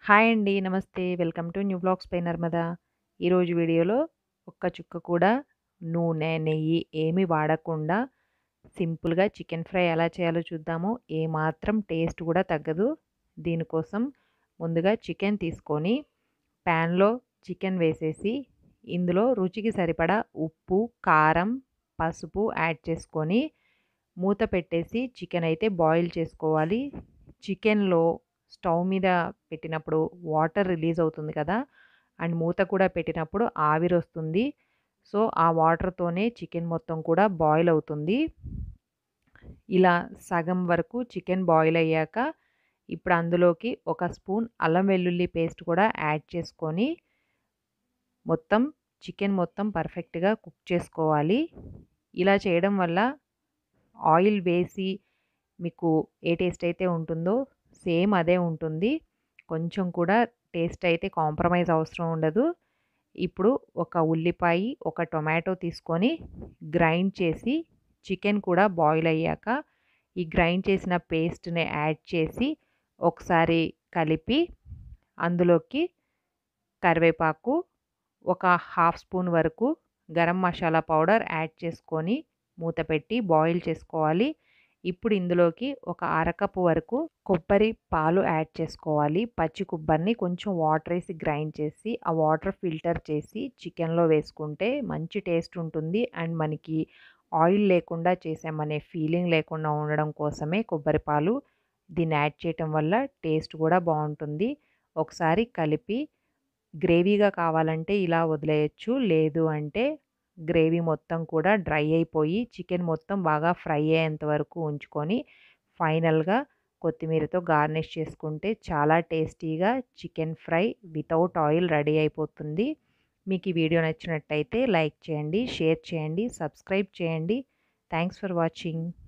Hi అండి. నమస్తే. Welcome to new vlogs by Narmada. ఈరోజు వీడియోలో ఒక్క చుక్క కూడా నూనె, నెయ్యి ఏమీ వాడకుండా సింపుల్‌గా చికెన్ ఫ్రై ఎలా చేయాలో చూద్దాము. ఏమాత్రం టేస్ట్ కూడా తగ్గదు. దీనికోసం ముందుగా చికెన్ తీసుకొని ప్యాన్‌లో చికెన్ వేసేసి ఇందులో రుచికి సరిపడా ఉప్పు, కారం, పసుపు యాడ్ చేసుకొని మూత పెట్టేసి చికెన్ అయితే బాయిల్ చేసుకోవాలి. చికెన్‌లో స్టవ్ మీద పెట్టినప్పుడు వాటర్ రిలీజ్ అవుతుంది కదా! అండ్ మూత కూడా పెట్టినప్పుడు ఆవిరొస్తుంది. సో, ఆ వాటర్‌తోనే చికెన్ మొత్తం కూడా బాయిల్ అవుతుంది. ఇలా సగం వరకు చికెన్ బాయిల్ అయ్యాక ఇప్పుడు అందులోకి ఒక స్పూన్ అల్లం వెల్లుల్లి పేస్ట్ కూడా యాడ్ చేసుకొని మొత్తం చికెన్ మొత్తం పర్ఫెక్ట్‌గా కుక్ చేసుకోవాలి. ఇలా చేయడం వల్ల ఆయిల్ వేసి మీకు ఏ టేస్ట్ అయితే ఉంటుందో సేమ్ అదే ఉంటుంది. కొంచెం కూడా టేస్ట్ అయితే కాంప్రమైజ్ అవసరం ఉండదు. ఇప్పుడు ఒక ఉల్లిపాయి, ఒక టొమాటో తీసుకొని గ్రైండ్ చేసి చికెన్ కూడా బాయిల్ అయ్యాక ఈ గ్రైండ్ చేసిన పేస్ట్‌ని యాడ్ చేసి ఒకసారి కలిపి అందులోకి కరివేపాకు, ఒక హాఫ్ స్పూన్ వరకు గరం మసాలా పౌడర్ యాడ్ చేసుకొని మూత పెట్టి బాయిల్ చేసుకోవాలి. ఇప్పుడు ఇందులోకి ఒక అరకప్పు వరకు కొబ్బరి పాలు యాడ్ చేసుకోవాలి. పచ్చి కొబ్బరిని కొంచెం వాటర్ ఏసి గ్రైండ్ చేసి ఆ వాటర్ ఫిల్టర్ చేసి చికెన్‌లో వేసుకుంటే మంచి టేస్ట్ ఉంటుంది. అండ్ మనకి ఆయిల్ లేకుండా చేసామనే ఫీలింగ్ లేకుండా ఉండడం కోసమే కొబ్బరి పాలు దీన్ని యాడ్ చేయటం వల్ల టేస్ట్ కూడా బావుంటుంది. ఒకసారి కలిపి గ్రేవీగా కావాలంటే ఇలా వదిలేయొచ్చు. లేదు అంటే గ్రేవీ మొత్తం కూడా డ్రై అయిపోయి చికెన్ మొత్తం బాగా ఫ్రై అయ్యేంత వరకు ఉంచుకొని ఫైనల్‌గా కొత్తిమీరతో గార్నిష్ చేసుకుంటే చాలా టేస్టీగా chicken fry without oil ready అయిపోతుంది. మీకు ఈ వీడియో నచ్చినట్టయితే లైక్ చేయండి, షేర్ చేయండి, సబ్స్క్రైబ్ చేయండి. Thanks for watching.